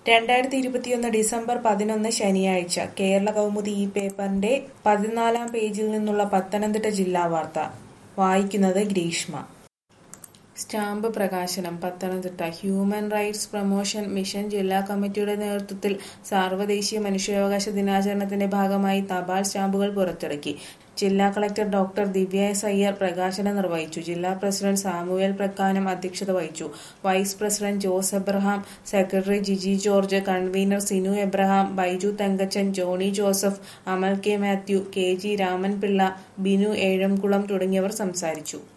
രണ്ടായിരത്തി ഇരുപത്തിയൊന്ന് ഡിസംബർ പതിനൊന്ന് ശനിയാഴ്ച കേരള കൗമുദി ഈ പേപ്പറിന്റെ പതിനാലാം പേജിൽ നിന്നുള്ള പത്തനംതിട്ട ജില്ലാ വാർത്ത വായിക്കുന്നത് ഗ്രീഷ്മ സ്റ്റാമ്പ് പ്രകാശനം Pathanamthitta human rights promotion mission ജില്ലാ കമ്മിറ്റിയുടെ നേതൃത്വത്തിൽ സാർവദേശീയ മനുഷ്യാവകാശ ദിനാചരണത്തിന്റെ ഭാഗമായി തപാൽ സ്റ്റാമ്പുകൾ പുറത്തിറക്കി ജില്ലാ collector doctor Divya S Iyer പ്രകാശനം നിർവഹിച്ചു ജില്ലാ പ്രസിഡന്റ് സാമുവേൽ പ്രക്കാനം അധ്യക്ഷത വഹിച്ചു vice president Jose Abraham secretary Jiji George convener Sinu Abraham Baiju Thankachan Johnny Joseph Amal K Mathew K G Ramanpillai Binu Ezhamkulam തുടങ്ങിയവർ സംസാരിച്ചു